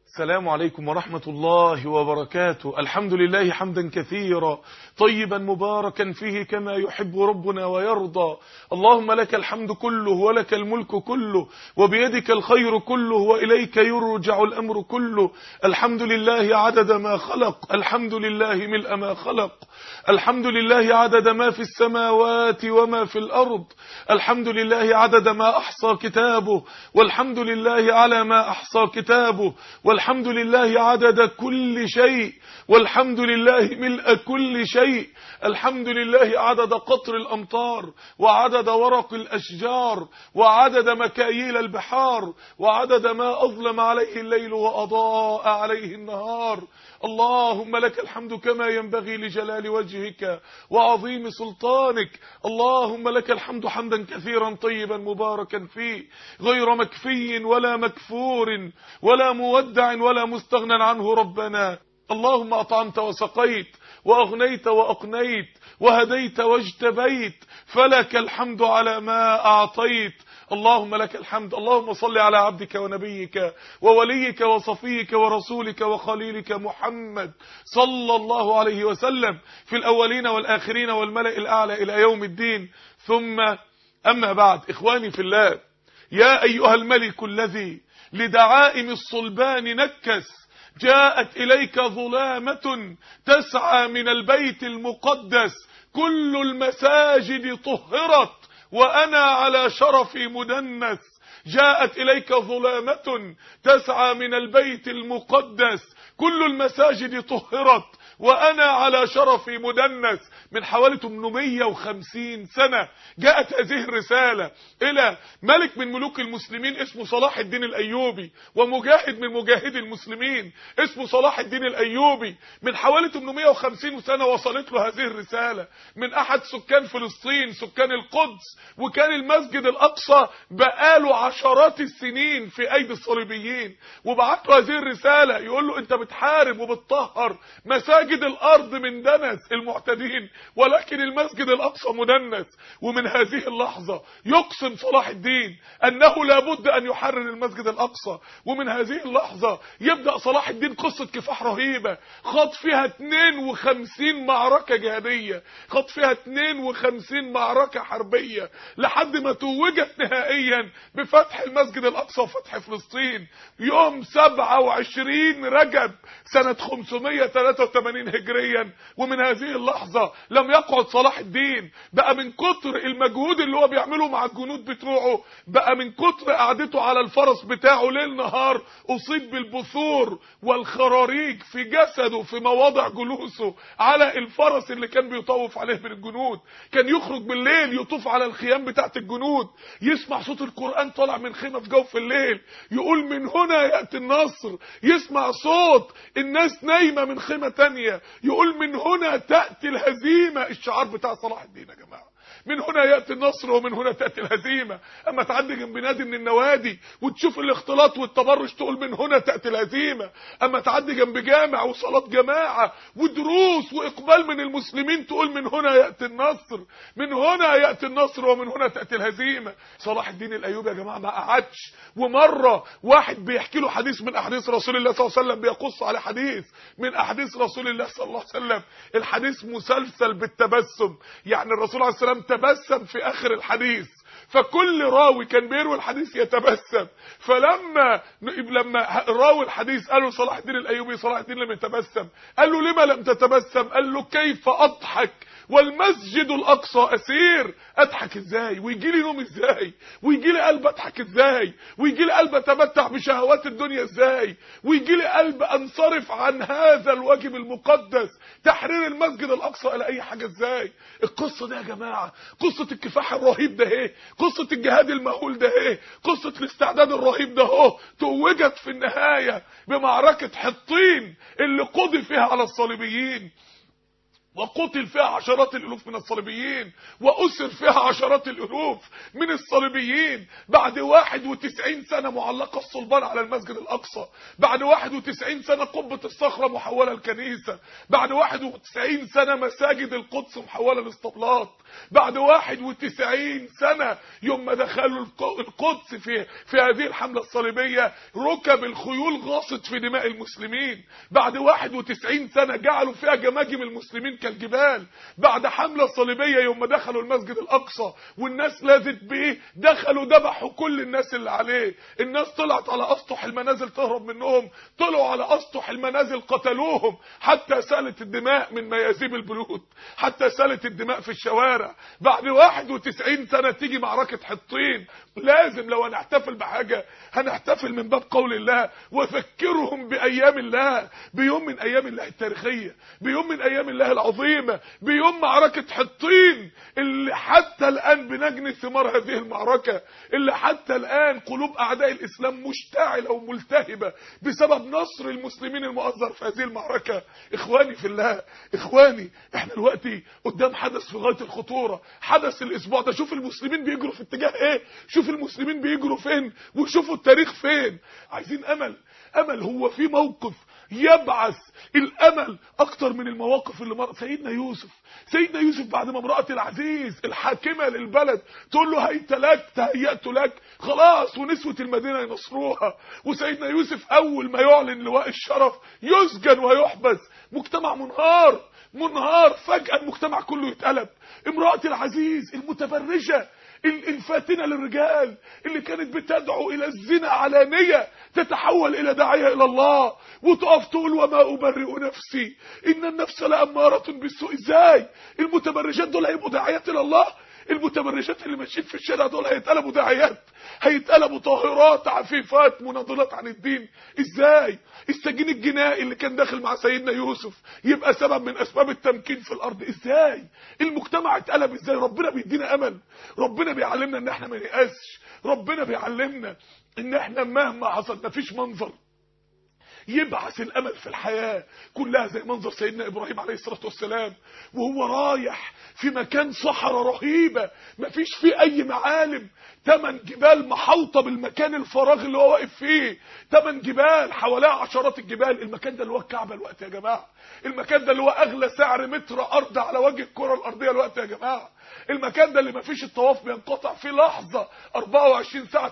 السلام عليكم ورحمة الله وبركاته الحمد لله حمدا كثيرا طيبا مباركا فيه كما يحب ربنا ويرضى اللهم لك الحمد كله ولك الملك كله وبيدك الخير كله وإليك يرجع الأمر كله الحمد لله عدد ما خلق الحمد لله ملء ما خلق الحمد لله عدد ما في السماوات وما في الأرض الحمد لله عدد ما أحصى كتابه والحمد لله على ما أحصى كتابه والحمد لله عدد كل شيء والحمد لله ملء كل شيء الحمد لله عدد قطر الأمطار وعدد ورق الأشجار وعدد مكاييل البحار وعدد ما أظلم عليه الليل وأضاء عليه النهار اللهم لك الحمد كما ينبغي لجلال وجهك وعظيم سلطانك اللهم لك الحمد حمدا كثيرا طيبا مباركا فيه غير مكفي ولا مكفور ولا مودع ولا مستغنى عنه ربنا اللهم أطعمت وسقيت وأغنيت وأقنيت وهديت واجتبيت فلك الحمد على ما أعطيت اللهم لك الحمد اللهم صل على عبدك ونبيك ووليك وصفيك ورسولك وخليلك محمد صلى الله عليه وسلم في الأولين والآخرين والملأ الأعلى إلى يوم الدين ثم أما بعد إخواني في الله يا أيها الملك الذي لدعائم الصلبان نكس جاءت إليك ظلامة تسعى من البيت المقدس كل المساجد طهرت وأنا على شرفي مدنس جاءت إليك ظلامة تسعى من البيت المقدس كل المساجد طهرت وأنا على شرفي مدنس من حوالي 850 سنة جاءت هذه الرسالة إلى ملك من ملوك المسلمين اسمه صلاح الدين الأيوبي ومجاهد من مجاهدي المسلمين اسمه صلاح الدين الأيوبي من حوالي 850 سنة وصلت له هذه الرسالة من أحد سكان فلسطين سكان القدس وكان المسجد الأقصى بقاله عشرات السنين في أيدي الصليبيين وبعت له هذه الرسالة يقول له أنت بتحارب وبتطهر مساجد الأرض من دنس المعتدين ولكن المسجد الأقصى مدنس ومن هذه اللحظة يقسم صلاح الدين أنه لابد أن يحرر المسجد الأقصى ومن هذه اللحظة يبدأ صلاح الدين قصة كفاح رهيبة خاض فيها 52 معركة جهادية خاض فيها 52 معركة حربية لحد ما توجت نهائيا بفتح المسجد الأقصى وفتح فلسطين يوم 27 رجب سنة 583 هجريا ومن هذه اللحظة لم يقعد صلاح الدين بقى من كتر المجهود اللي هو بيعمله مع الجنود بتوعه بقى من كتر قعدته على الفرس بتاعه ليل نهار أصيب بالبثور والخراريج في جسده في مواضع جلوسه على الفرس اللي كان بيطوف عليه من الجنود كان يخرج بالليل يطوف على الخيام بتاعت الجنود يسمع صوت القرآن طالع من خيمة في جوف الليل يقول من هنا يأتي النصر يسمع صوت الناس نايمة من خيمة تانية يقول من هنا تأتي الهزيمة الشعار بتاع صلاح الدين يا جماعة من هنا يأتي النصر ومن هنا تأتي الهزيمة أما تعدي جنب نادي من النوادي وتشوف الاختلاط والتبرج تقول من هنا تأتي الهزيمة أما تعدي جنب جامع وصلاة جماعة ودروس وإقبال من المسلمين تقول من هنا يأتي النصر من هنا يأتي النصر ومن هنا تأتي الهزيمة صلاح الدين الأيوبي يا جماعة ما قعدش ومرة واحد بيحكي له حديث من أحاديث رسول الله صلى الله عليه وسلم بيقص على حديث من أحاديث رسول الله صلى الله عليه وسلم الحديث مسلسل بالتبسم يعني الرسول عليه السلام تبسم في اخر الحديث فكل راوي كان بيروي الحديث يتبسم فلما لما راوي الحديث قال له صلاح الدين الايوبي صلاح الدين لم يتبسم قال له لما لم تتبسم قال له كيف اضحك والمسجد الاقصى اسير اضحك ازاي ويجي لي نوم ازاي ويجي لي قلب اضحك ازاي ويجي لي قلب اتمتع بشهوات الدنيا ازاي ويجي لي قلب انصرف عن هذا الواجب المقدس تحرير المسجد الاقصى الى اي حاجه ازاي القصه دي يا جماعه قصه الكفاح الرهيب ده ايه قصه الجهاد المهول ده ايه قصه الاستعداد الرهيب ده اهو توجت في النهايه بمعركه حطين اللي قضي فيها على الصليبيين وقتل فيها عشرات الالوف من الصليبيين واسر فيها عشرات الالوف من الصليبيين بعد 91 سنه معلقه الصلبان على المسجد الاقصى بعد 91 سنه قبه الصخره محوله لكنيسه بعد 91 سنه مساجد القدس محوله لاسطبلات بعد 91 سنه يوم ما دخلوا القدس في في هذه الحمله الصليبيه ركب الخيول غاصت في دماء المسلمين بعد 91 سنه جعلوا فيها جماجم المسلمين كالجبال بعد حمله صليبيه يوم ما دخلوا المسجد الاقصى والناس لازت بيه دخلوا ذبحوا كل الناس اللي عليه الناس طلعت على اسطح المنازل تهرب منهم طلعوا على اسطح المنازل قتلوهم حتى سالت الدماء من ميازيب البيوت حتى سالت الدماء في الشوارع بعد 91 سنه تيجي معركه حطين لازم لو هنحتفل بحاجه هنحتفل من باب قول الله وذكرهم بايام الله بيوم من ايام الله التاريخيه بيوم من ايام الله العظيمه بيوم معركه حطين اللي حتى الان بنجني ثمار هذه المعركه اللي حتى الان قلوب اعداء الاسلام مشتعله وملتهبه بسبب نصر المسلمين المؤثر في هذه المعركه اخواني في الله اخواني احنا دلوقتي قدام حدث في غايه الخطوره حدث الاسبوع ده شوف المسلمين بيجروا في اتجاه ايه شوف المسلمين بيجروا فين وشوفوا التاريخ فين عايزين امل امل هو في موقف يبعث الامل اكتر من المواقف اللي مر سيدنا يوسف سيدنا يوسف بعد ما امراه العزيز الحاكمه للبلد تقول له هيت لك تهيأت لك خلاص ونسوه المدينه ينصروها وسيدنا يوسف اول ما يعلن لواء الشرف يسجن ويحبس مجتمع منهار منهار فجاه المجتمع كله يتقلب امراه العزيز المتبرجه الفاتنه للرجال اللي كانت بتدعو الى الزنا علانيه تتحول الى داعيه الى الله وتقف تقول وما ابرئ نفسي ان النفس لاماره بالسوء ازاي المتبرجات دول هيبقوا داعيات الى الله المتبرجات اللي ماشيين في الشارع دول هيتقلبوا داعيات هيتقلبوا طاهرات عفيفات مناضلات عن الدين ازاي السجين الجنائي اللي كان داخل مع سيدنا يوسف يبقى سبب من اسباب التمكين في الارض ازاي المجتمع اتقلب ازاي ربنا بيدينا امل ربنا بيعلمنا ان احنا ما نيأسش ربنا بيعلمنا ان احنا مهما حصل مفيش منظر يبعث الامل في الحياه كلها زي منظر سيدنا ابراهيم عليه الصلاه والسلام وهو رايح في مكان صحراء رهيبه مفيش فيه اي معالم تمن جبال محوطه بالمكان الفراغ اللي هو واقف فيه تمن جبال حواليها عشرات الجبال المكان ده اللي هو الكعبه الوقت يا جماعه المكان ده اللي هو اغلى سعر متر ارض على وجه الكره الارضيه الوقت يا جماعه المكان ده اللي مفيش الطواف بينقطع فيه لحظه 24 ساعه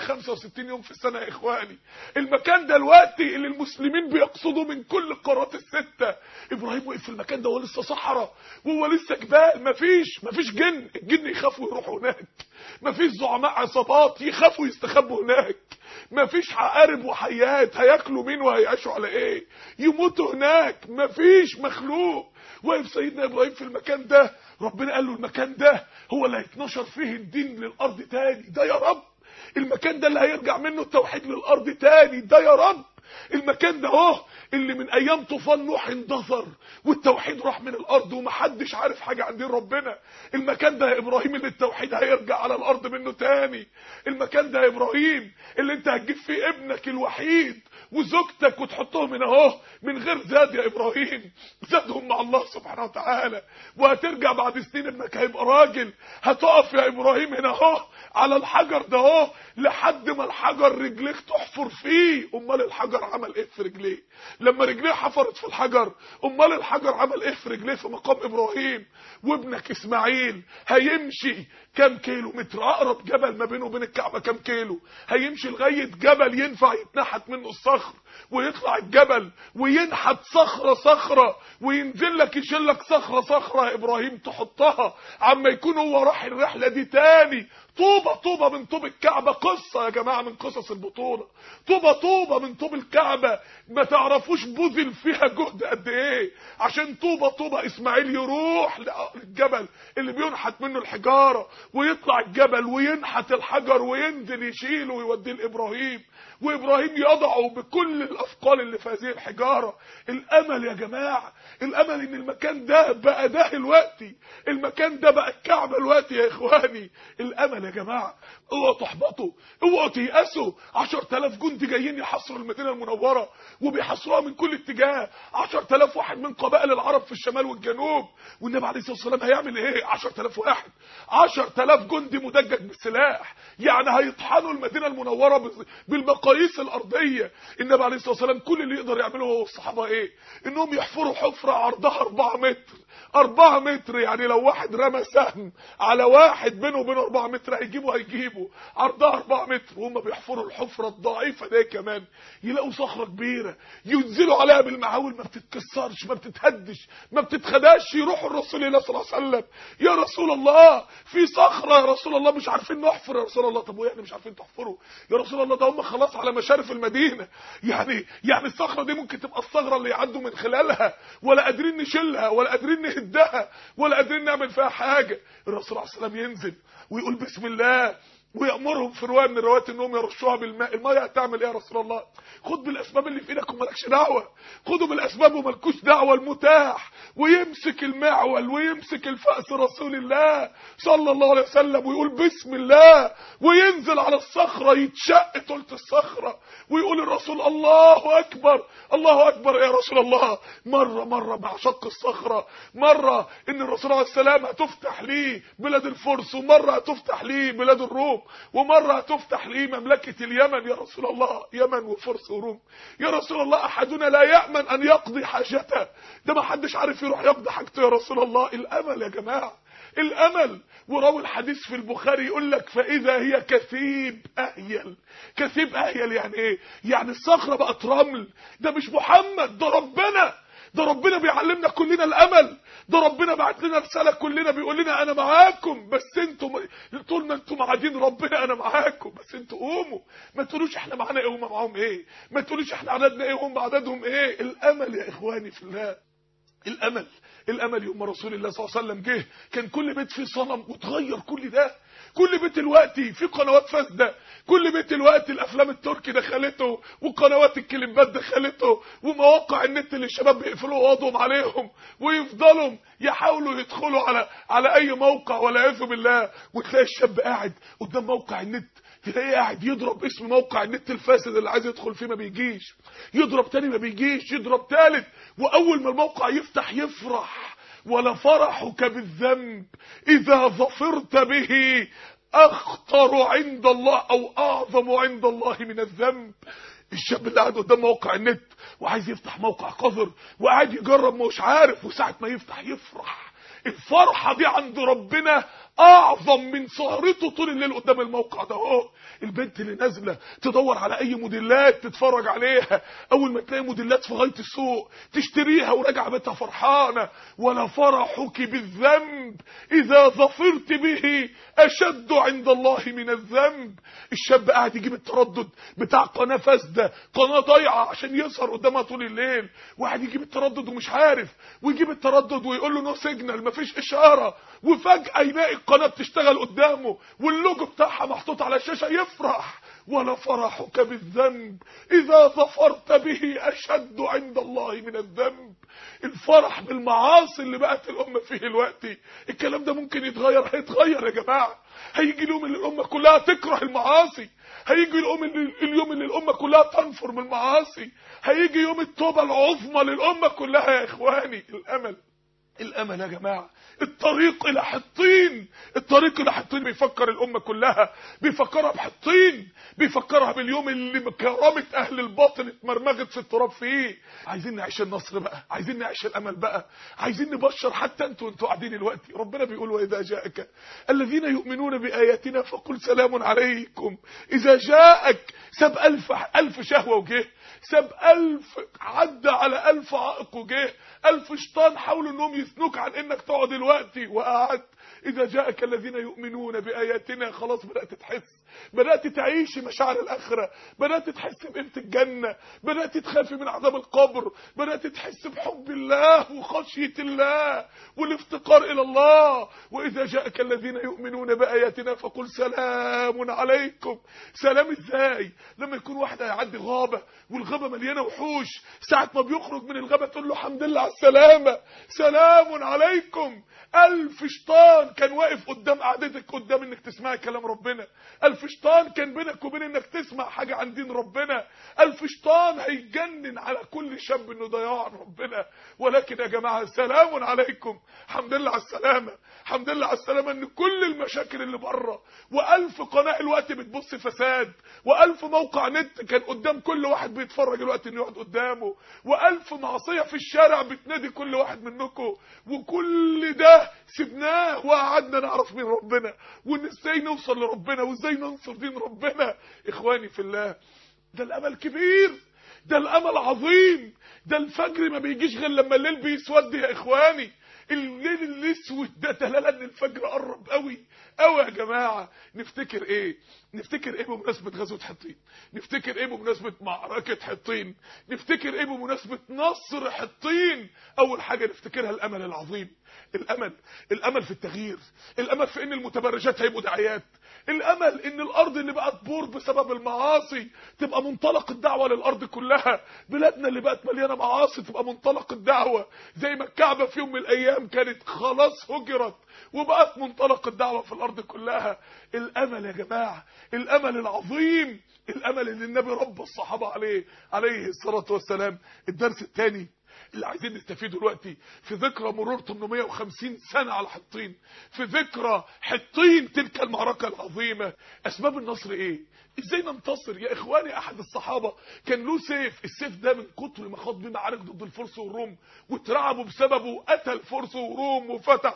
365 يوم في السنه يا اخواني المكان ده الوقت اللي المسلمين بيقصدوا من كل القارات السته ابراهيم وقف في المكان ده وهو لسه صحراء وهو لسه جبال مفيش مفيش جن الجن يخافوا يروحوا هناك مفيش زعماء عصابات يخافوا يستخبوا هناك مفيش عقارب وحيات هياكلوا مين وهيعيشوا على ايه يموتوا هناك مفيش مخلوق واقف سيدنا ابراهيم في المكان ده ربنا قال له المكان ده هو اللي هيتنشر فيه الدين للارض تاني ده يا رب المكان ده اللي هيرجع منه التوحيد للارض تاني ده يا رب المكان ده اهو اللي من ايام طوفان نوح اندثر والتوحيد راح من الارض ومحدش عارف حاجه عن دين ربنا المكان ده يا ابراهيم اللي التوحيد هيرجع على الارض منه تاني المكان ده يا ابراهيم اللي انت هتجيب فيه ابنك الوحيد وزوجتك وتحطهم هنا اهو من غير زاد يا ابراهيم زادهم مع الله سبحانه وتعالى وهترجع بعد سنين ابنك هيبقى راجل هتقف يا ابراهيم هنا اهو على الحجر ده اهو لحد ما الحجر رجليك تحفر فيه امال الحجر عمل ايه في رجليه لما رجليه حفرت في الحجر امال الحجر عمل ايه في رجليه في مقام ابراهيم وابنك اسماعيل هيمشي كام كيلو متر اقرب جبل ما بينه وبين الكعبه كام كيلو هيمشي لغايه جبل ينفع يتنحت منه الصخر ويطلع الجبل وينحت صخره صخره وينزل لك يشيل لك صخره صخره يا ابراهيم تحطها عما يكون هو راح الرحله دي تاني طوبة طوبة من طوب الكعبة قصة يا جماعة من قصص البطولة طوبة طوبة من طوب الكعبة ما تعرفوش بذل فيها جهد قد ايه عشان طوبة طوبة اسماعيل يروح للجبل اللي بينحت منه الحجارة ويطلع الجبل وينحت الحجر وينزل يشيله ويوديه لابراهيم وابراهيم يضعه بكل الاثقال اللي في هذه الحجاره الامل يا جماعه الامل ان المكان ده بقى ده الوقتي المكان ده بقى الكعبه الوقتي يا اخواني الامل يا جماعه اوعوا تحبطوا اوعوا تيأسوا 10000 جندي جايين يحاصروا المدينه المنوره وبيحاصروها من كل اتجاه 10000 واحد من قبائل العرب في الشمال والجنوب والنبي عليه الصلاه والسلام هيعمل ايه 10000 واحد 10000 جندي مدجج بالسلاح يعني هيطحنوا المدينه المنوره بال- بالمقاييس الارضيه النبي عليه الصلاه والسلام كل اللي يقدر يعمله هو والصحابه ايه انهم يحفروا حفره عرضها 4 متر 4 متر يعني لو واحد رمى سهم على واحد بينه وبينه 4 متر هيجيبه هيجيبه عرضها 4 متر وهم بيحفروا الحفره الضعيفه دي كمان يلاقوا صخره كبيره ينزلوا عليها بالمعاول ما بتتكسرش ما بتتهدش ما بتتخداش يروحوا الرسول الله صلى الله عليه وسلم يا رسول الله في صخره يا رسول الله مش عارفين نحفر يا رسول الله طب واحنا مش عارفين تحفروا يا رسول الله ده هم خلاص على مشارف المدينه يعني يعني الصخره دي ممكن تبقى الثغره اللي يعدوا من خلالها ولا قادرين نشيلها ولا قادرين نهدها ولا قادرين نعمل فيها حاجه الرسول عليه السلام ينزل ويقول بسم الله ويأمرهم في رواية من الروايات انهم يرشوها بالماء الماء هتعمل ايه يا رسول الله خد بالاسباب اللي في ايدك ومالكش دعوه خدوا بالاسباب ومالكوش دعوه المتاح ويمسك المعول ويمسك الفأس رسول الله صلى الله عليه وسلم ويقول بسم الله وينزل على الصخره يتشق تلت الصخره ويقول الرسول الله اكبر الله اكبر يا رسول الله مره مره مع شق الصخره مره ان الرسول عليه السلام هتفتح ليه بلاد الفرس ومره هتفتح ليه بلاد الروم ومره هتفتح ليه مملكه اليمن يا رسول الله يمن وفرس وروم يا رسول الله احدنا لا يامن ان يقضي حاجته ده ما حدش عارف يروح يقضي حاجته يا رسول الله الامل يا جماعه الامل وراوي الحديث في البخاري يقول لك فاذا هي كثيب اهيل كثيب اهيل يعني ايه يعني الصخره بقت رمل ده مش محمد ده ربنا ده ربنا بيعلمنا كلنا الامل ده ربنا بعت لنا رساله كلنا بيقول لنا انا معاكم بس انتم طول ما انتم قاعدين ربنا انا معاكم بس انتوا قوموا ما تقولوش احنا معانا ايه وهم معاهم ايه ما تقولوش احنا عددنا ايه وهم عددهم ايه الامل يا اخواني في الله الامل الامل يوم رسول الله صلى الله عليه وسلم جه كان كل بيت فيه صنم وتغير كل ده كل بيت دلوقتي في قنوات فاسده كل بيت دلوقتي الافلام التركي دخلته وقنوات الكليبات دخلته ومواقع النت اللي الشباب بيقفلوا وقضهم عليهم ويفضلوا يحاولوا يدخلوا على على اي موقع ولا يعوذ بالله وتلاقي الشاب قاعد قدام موقع النت تلاقيه قاعد يضرب اسم موقع النت الفاسد اللي عايز يدخل فيه ما بيجيش يضرب تاني ما بيجيش يضرب تالت واول ما الموقع يفتح يفرح ولا فرحك بالذنب اذا ظفرت به اخطر عند الله او اعظم عند الله من الذنب الشاب اللي قاعد قدام موقع النت وعايز يفتح موقع قذر وقاعد يجرب مش عارف وساعه ما يفتح يفرح الفرحه دي عند ربنا اعظم من سهرته طول الليل قدام الموقع ده اهو البنت اللي نازله تدور على اي موديلات تتفرج عليها اول ما تلاقي موديلات في غايه السوق تشتريها وراجعه بيتها فرحانه ولا فرحك بالذنب اذا ظفرت به اشد عند الله من الذنب الشاب قاعد يجيب التردد بتاع قناه فاسده قناه ضايعه عشان يسهر قدامها طول الليل واحد يجيب التردد ومش عارف ويجيب التردد ويقول له نو سيجنال مفيش اشاره وفجاه يلاقي القناه بتشتغل قدامه واللوجو بتاعها محطوط على الشاشه يفرح ولا فرحك بالذنب اذا ظفرت به اشد عند الله من الذنب الفرح بالمعاصي اللي بقت الامه فيه دلوقتي الكلام ده ممكن يتغير هيتغير يا جماعه هيجي اليوم اللي الامه كلها تكره المعاصي هيجي اليوم اللي اليوم اللي الامه كلها تنفر من المعاصي هيجي يوم التوبه العظمى للامه كلها يا اخواني الامل الامل يا جماعه الطريق الى حطين الطريق الى حطين بيفكر الامه كلها بيفكرها بحطين بيفكرها باليوم اللي كرامه اهل الباطل اتمرمغت في التراب فيه عايزين نعيش النصر بقى عايزين نعيش الامل بقى عايزين نبشر حتى انتوا انتوا قاعدين دلوقتي ربنا بيقول واذا جاءك الذين يؤمنون باياتنا فقل سلام عليكم اذا جاءك ساب الف الف شهوه وجه ساب ألف عدى على ألف عائق وجه ألف شيطان حاولوا انهم يثنوك عن انك تقعد دلوقتي وقعدت إذا جاءك الذين يؤمنون بآياتنا خلاص بدأت تحس بدأت تعيش مشاعر الآخرة بدأت تحس بقيمة الجنة بدأت تخافي من عذاب القبر بدأت تحس بحب الله وخشية الله والافتقار إلى الله وإذا جاءك الذين يؤمنون بآياتنا فقل سلام عليكم سلام إزاي لما يكون واحد هيعدي غابة والغابة مليانة وحوش ساعة ما بيخرج من الغابة تقول له الحمد لله على السلامة سلام عليكم ألف شيطان كان واقف قدام قعدتك قدام انك تسمعي كلام ربنا ألف ألف شيطان كان بينك وبين انك تسمع حاجة عن دين ربنا ألف شيطان هيجنن على كل شاب انه ضياع عن ربنا ولكن يا جماعة سلام عليكم الحمد لله على السلامة الحمد لله على السلامة ان كل المشاكل اللي بره وألف قناة الوقت بتبص فساد وألف موقع نت كان قدام كل واحد بيتفرج الوقت انه يقعد قدامه وألف معصية في الشارع بتنادي كل واحد منكم وكل ده سبناه وقعدنا نعرف مين ربنا وان ازاي نوصل لربنا وازاي ننصر دين ربنا اخواني في الله ده الامل كبير ده الامل عظيم ده الفجر ما بيجيش غير لما الليل بيسود يا اخواني الليل الاسود ده دلاله ان الفجر قرب قوي قوي يا جماعه نفتكر ايه نفتكر ايه بمناسبه غزوه حطين نفتكر ايه بمناسبه معركه حطين نفتكر ايه بمناسبه نصر حطين اول حاجه نفتكرها الامل العظيم الامل الامل في التغيير الامل في ان المتبرجات هيبقوا داعيات الامل ان الارض اللي بقت بور بسبب المعاصي تبقى منطلق الدعوه للارض كلها بلادنا اللي بقت مليانه معاصي تبقى منطلق الدعوه زي ما الكعبه في يوم من الايام كانت خلاص هجرت وبقت منطلق الدعوه في الارض كلها الامل يا جماعه الامل العظيم الامل اللي النبي رب الصحابه عليه عليه الصلاه والسلام الدرس الثاني اللي عايزين نستفيده دلوقتي في ذكرى مرور 850 سنة على حطين في ذكرى حطين تلك المعركة العظيمة أسباب النصر إيه؟ إزاي ننتصر يا إخواني أحد الصحابة كان له سيف السيف ده من كتر ما خاض بيه معارك ضد الفرس والروم واترعبوا بسببه قتل فرس وروم وفتح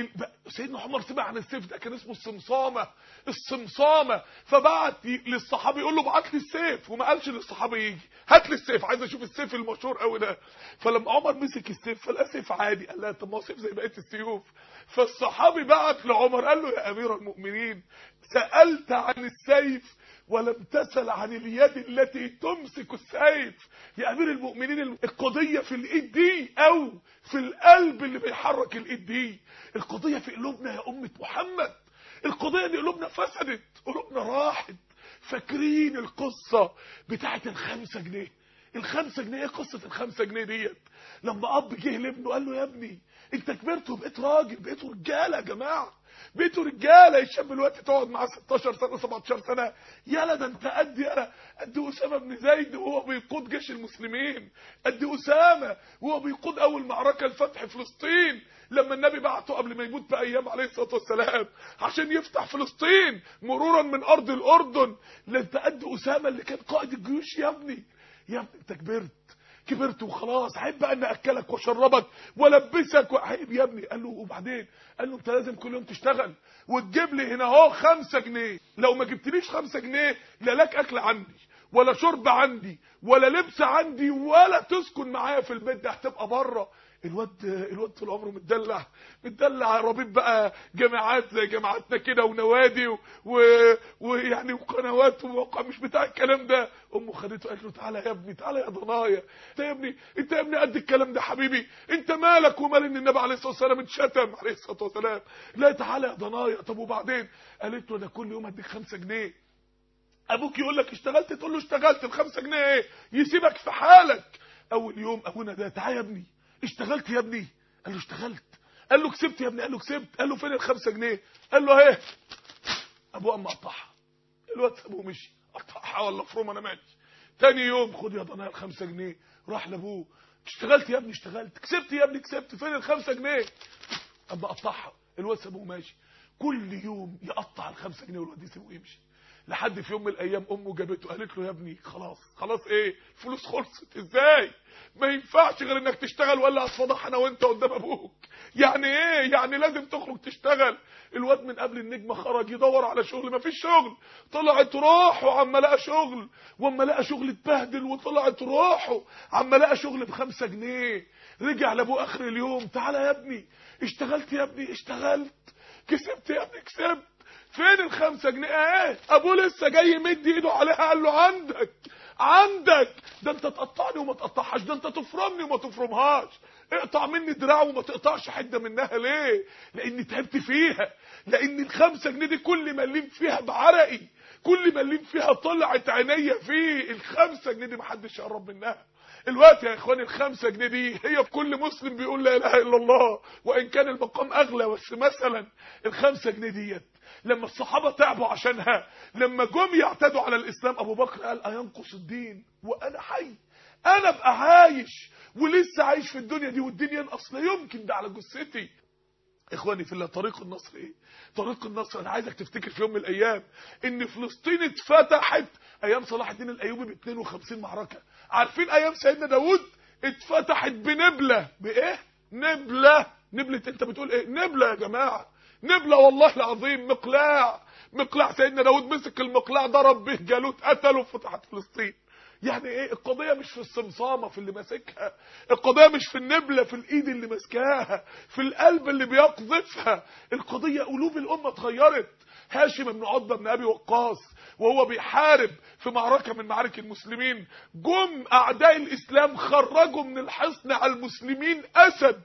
سيدنا عمر سمع عن السيف ده كان اسمه الصمصامة الصمصامة فبعت للصحابي يقول له ابعت لي السيف وما قالش للصحابي يجي هات لي السيف عايز اشوف السيف المشهور قوي ده فلما عمر مسك السيف فلقى سيف عادي قال لا طب ما هو سيف زي بقيه السيوف فالصحابي بعت لعمر قال له يا امير المؤمنين سالت عن السيف ولم تسل عن اليد التي تمسك السيف يا امير المؤمنين القضيه في الايد دي او في القلب اللي بيحرك الايد دي القضيه في قلوبنا يا امه محمد القضيه ان قلوبنا فسدت قلوبنا راحت فاكرين القصه بتاعت الخمسة جنيه الخمسة جنيه ايه قصة الخمسة جنيه ديت لما اب جه لابنه قال له يا ابني انت كبرت وبقيت راجل بقيتوا رجاله يا جماعه بقيتوا رجاله الشاب دلوقتي تقعد معاه 16 سنه 17 سنه يالا ده انت قد يالا قد اسامه بن زيد وهو بيقود جيش المسلمين قد اسامه وهو بيقود اول معركه لفتح فلسطين لما النبي بعته قبل ما يموت بايام عليه الصلاه والسلام عشان يفتح فلسطين مرورا من ارض الاردن ده انت قد اسامه اللي كان قائد الجيوش يا ابني يا ابني انت كبرت كبرت وخلاص عيب بقى ان اكلك واشربك والبسك وعيب يا ابني قال له وبعدين قال له انت لازم كل يوم تشتغل وتجيب لي هنا اهو 5 جنيه لو ما جبتليش 5 جنيه لا لك اكل عندي ولا شرب عندي ولا لبس عندي ولا تسكن معايا في البيت ده هتبقى بره الواد الواد طول عمره متدلع متدلع ربيب بقى جامعات زي جامعاتنا كده ونوادي و... ويعني وقنوات ومواقع مش بتاع الكلام ده امه خدته قالت له تعالى يا ابني تعالى يا ضنايا انت يا ابني انت يا ابني قد الكلام ده حبيبي انت مالك ومال ان النبي عليه الصلاه والسلام اتشتم عليه الصلاه والسلام لا تعالى يا ضنايا طب وبعدين قالت له انا كل يوم اديك 5 جنيه ابوك يقول لك اشتغلت تقول له اشتغلت الخمسة جنيه ايه يسيبك في حالك اول يوم ابونا ده تعالى يا ابني اشتغلت يا ابني قال له اشتغلت قال له كسبت يا ابني قال له كسبت قال له فين الخمسة جنيه قال له اهي ابوه اما قطعها الواد سابوه مشي قطعها ولا فروم انا مالي تاني يوم خد يا ضنايا الخمسة جنيه راح لابوه اشتغلت يا ابني اشتغلت كسبت يا ابني كسبت فين الخمسة جنيه اما قطعها الواد سابوه ماشي كل يوم يقطع الخمسة جنيه والواد يسيبه يمشي لحد في يوم من الايام امه جابته قالت له يا ابني خلاص خلاص ايه الفلوس خلصت ازاي ما ينفعش غير انك تشتغل ولا هتفضح انا وانت قدام ابوك يعني ايه يعني لازم تخرج تشتغل الواد من قبل النجمه خرج يدور على شغل ما فيش شغل طلعت روحه عما لقى شغل واما لقى شغل اتبهدل وطلعت روحه عما لقى شغل بخمسة جنيه رجع لابوه اخر اليوم تعالى يا ابني اشتغلت يا ابني اشتغلت كسبت يا ابني كسبت فين الخمسة جنيه ايه ابوه لسه جاي يمد ايده عليها قال له عندك عندك ده انت تقطعني وما تقطعهاش ده انت تفرمني وما تفرمهاش اقطع مني دراع وما تقطعش حده منها ليه لاني تعبت فيها لان الخمسة جنيه دي كل ما الليم فيها بعرقي كل مليم فيها طلعت عينيا فيه الخمسة جنيه دي محدش يقرب منها الوقت يا اخواني الخمسة جنيه دي هي كل مسلم بيقول لا اله الا الله وان كان المقام اغلى بس مثلا الخمسة جنيه ديت لما الصحابة تعبوا عشانها لما جم يعتدوا على الاسلام ابو بكر قال اينقص الدين وانا حي انا ابقى عايش ولسه عايش في الدنيا دي والدنيا ينقص لا يمكن ده على جثتي اخواني في الله طريق النصر ايه طريق النصر انا عايزك تفتكر في يوم من الايام ان فلسطين اتفتحت ايام صلاح الدين الايوبي ب 52 معركه عارفين ايام سيدنا داوود اتفتحت بنبله بايه نبله نبله انت بتقول ايه نبله يا جماعه نبله والله العظيم مقلاع مقلاع سيدنا داوود مسك المقلاع ضرب به جالوت قتله فتحت فلسطين يعني ايه القضية مش في الصمصامة في اللي ماسكها القضية مش في النبلة في الايد اللي ماسكاها في القلب اللي بيقذفها القضية قلوب الامة اتغيرت هاشم بن عتبة بن ابي وقاص وهو بيحارب في معركة من معارك المسلمين جم اعداء الاسلام خرجوا من الحصن على المسلمين اسد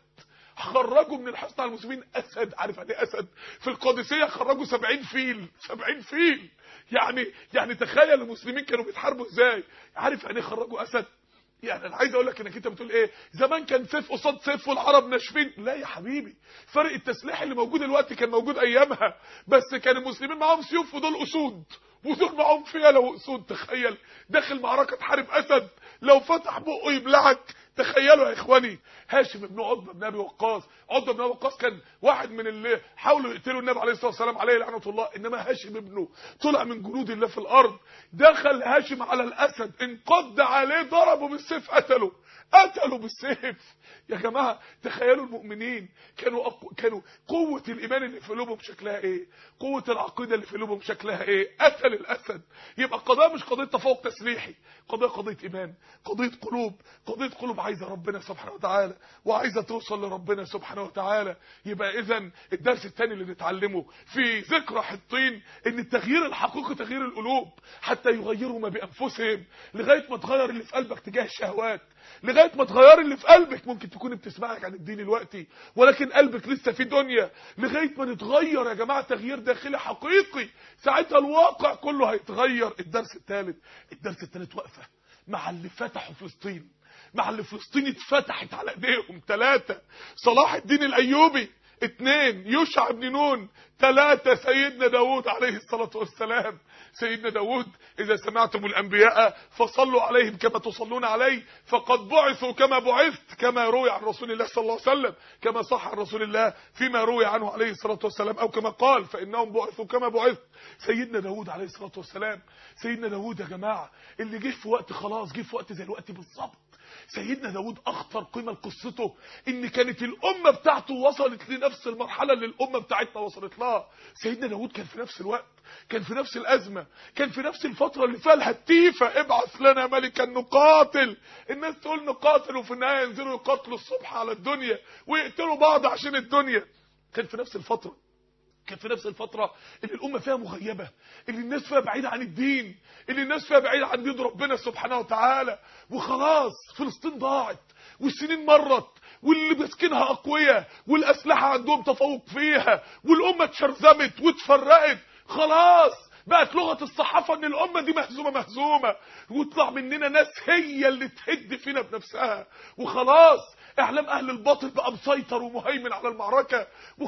خرجوا من الحصن على المسلمين اسد عارف يعني ايه اسد في القادسيه خرجوا 70 فيل 70 فيل يعني يعني تخيل المسلمين كانوا بيتحاربوا ازاي عارف يعني ايه خرجوا اسد يعني انا عايز اقول لك انك انت بتقول ايه زمان كان سيف قصاد سيف والعرب ناشفين لا يا حبيبي فرق التسليح اللي موجود دلوقتي كان موجود ايامها بس كان المسلمين معاهم سيوف ودول اسود ودول معاهم فيله واسود تخيل داخل معركه تحارب اسد لو فتح بقه يبلعك تخيلوا يا اخواني هاشم بن عتبه بن ابي وقاص عتبه بن ابي وقاص كان واحد من اللي حاولوا يقتلوا النبي عليه الصلاه والسلام عليه لعنه الله انما هاشم ابنه طلع من جنود الله في الارض دخل هاشم على الاسد انقض عليه ضربه بالسيف قتله قتلوا بالسيف يا جماعه تخيلوا المؤمنين كانوا أقو... كانوا قوه الايمان اللي في قلوبهم شكلها ايه قوه العقيده اللي في قلوبهم شكلها ايه قتل الاسد يبقى القضيه مش قضيه تفوق تسليحي قضيه قضيه ايمان قضيه قلوب قضيه قلوب عايزه ربنا سبحانه وتعالى وعايزه توصل لربنا سبحانه وتعالى يبقى اذا الدرس الثاني اللي نتعلمه في ذكرى حطين ان التغيير الحقيقي تغيير القلوب حتى يغيروا ما بانفسهم لغايه ما تغير اللي في قلبك تجاه الشهوات لغايه ما تغير اللي في قلبك ممكن تكون بتسمعك عن الدين دلوقتي ولكن قلبك لسه في دنيا لغايه ما نتغير يا جماعه تغيير داخلي حقيقي ساعتها الواقع كله هيتغير الدرس الثالث الدرس الثالث واقفه مع اللي فتحوا فلسطين مع اللي فلسطين اتفتحت على ايديهم ثلاثه صلاح الدين الايوبي اثنين يوشع بن نون ثلاثة سيدنا داود عليه الصلاة والسلام سيدنا داود إذا سمعتم الأنبياء فصلوا عليهم كما تصلون عليه فقد بعثوا كما بعثت كما روي عن رسول الله صلى الله عليه وسلم كما صح عن رسول الله فيما روي عنه عليه الصلاة والسلام أو كما قال فإنهم بعثوا كما بعثت سيدنا داود عليه الصلاة والسلام سيدنا داود يا جماعة اللي جه في وقت خلاص جه في وقت زي الوقت بالظبط سيدنا داود اخطر قيمه لقصته ان كانت الامه بتاعته وصلت لنفس المرحله اللي الامه بتاعتنا وصلت لها سيدنا داود كان في نفس الوقت كان في نفس الازمه كان في نفس الفتره اللي فيها الهتيفه ابعث لنا ملكا نقاتل الناس تقول نقاتل وفي النهايه ينزلوا يقاتلوا الصبح على الدنيا ويقتلوا بعض عشان الدنيا كان في نفس الفتره كان في نفس الفترة اللي الأمة فيها مغيبة اللي الناس فيها بعيدة عن الدين اللي الناس فيها بعيدة عن دين ربنا سبحانه وتعالى وخلاص فلسطين ضاعت والسنين مرت واللي ماسكينها أقوياء والأسلحة عندهم تفوق فيها والأمة اتشرذمت واتفرقت خلاص بقت لغة الصحافة ان الامة دي مهزومة مهزومة ويطلع مننا ناس هي اللي تهد فينا بنفسها وخلاص اعلام اهل الباطل بقى مسيطر ومهيمن على المعركة